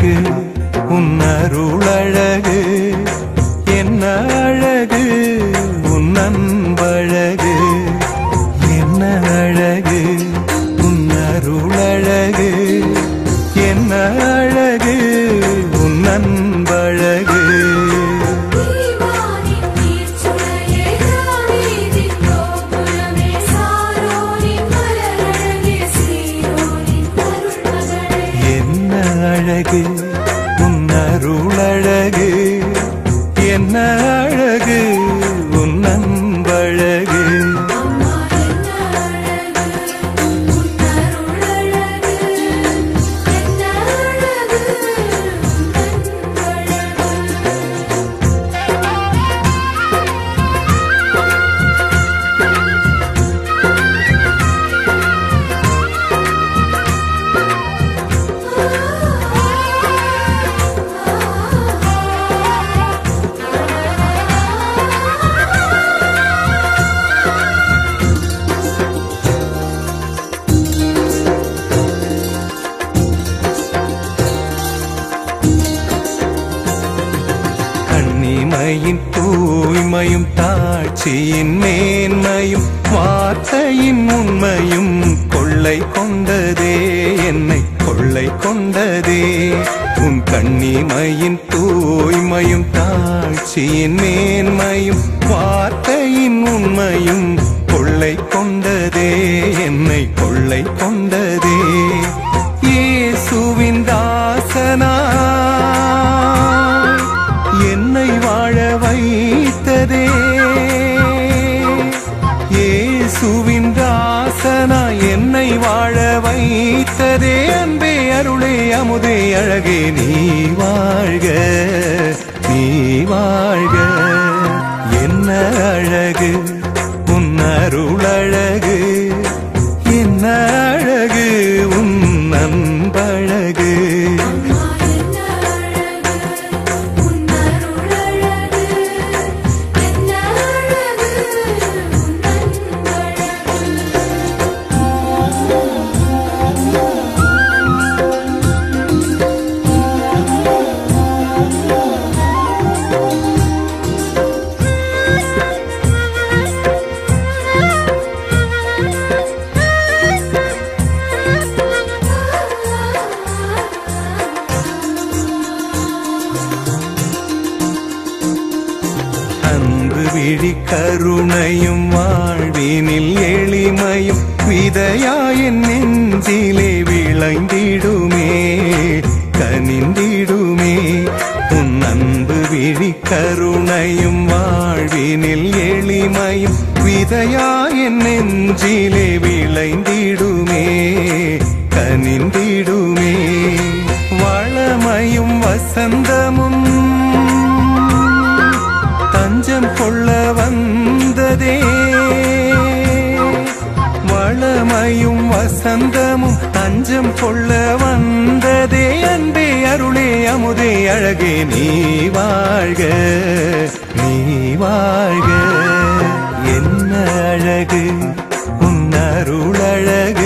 அழகு உன் அருளழகு என்ன அழகு உன் அன்பழகு என்ன அழகு உன் அருளழகு என்ன அழகு உன் அன்பழகு தீவானின் நீர்ச்சுளையே தாவீதின் கோபுரமே சாரோனின் மலரழகே சீரோனின் அருள்மகளே என்ன அழகு உன் அருளழகு என்ன அழகு உன் அன்பழகு அம்மா என்ன அழகு உன் அருளழகு என்ன அழகு உன் அன்பழகு கண்ணிமையின் தூய்மையும் தாட்சியின் மேன்மையும் வார்த்தையின் உண்மையும் கொள்ளை கொண்டதே என்னை கொள்ளை கொண்டதே உன் கண்ணிமையின் தூய்மையும் தாட்சியின் மேன்மையும் வார்த்தையின் உண்மையும் கொள்ளை கொண்டதே என்னை கொள்ளை கொண்டதே இயேசுவின் தாசனா என்னை வாழ வைத்ததே இயேசுவின் தாசனா என்னை வாழ வைத்ததே அன்பே அருளே அமுதே அழகே நீ வாழ்க நீ வாழ்க என்ன அழகு உன் அருளழகு என்ன அழகு உன் அன்பழகு அம்மா என்ன அழகு உன் அருளழகு என்ன அழகு உன் அன்பழகு அன்பு விழி கருணையும் வாழ்வினில் எளிமையும் விதையாயின் நெஞ்சிலே விளைந்திடுமே கனிந்திடுமே உன் அன்பு விழி கருணையும் வாழ்வினில் எளிமையும் விதையாயின் நெஞ்சிலே விளைந்திடுமே கனிந்திடுமே வளமையும் வசந்தமும் தஞ்சம் கொள்ள வந்ததே வளமையும் வசந்தமும் தஞ்சம் கொள்ள வந்ததே அன்பே அருளே அமுதே அழகே நீ வாழ்க நீ வாழ்க என்ன அழகு உன் அருளழகு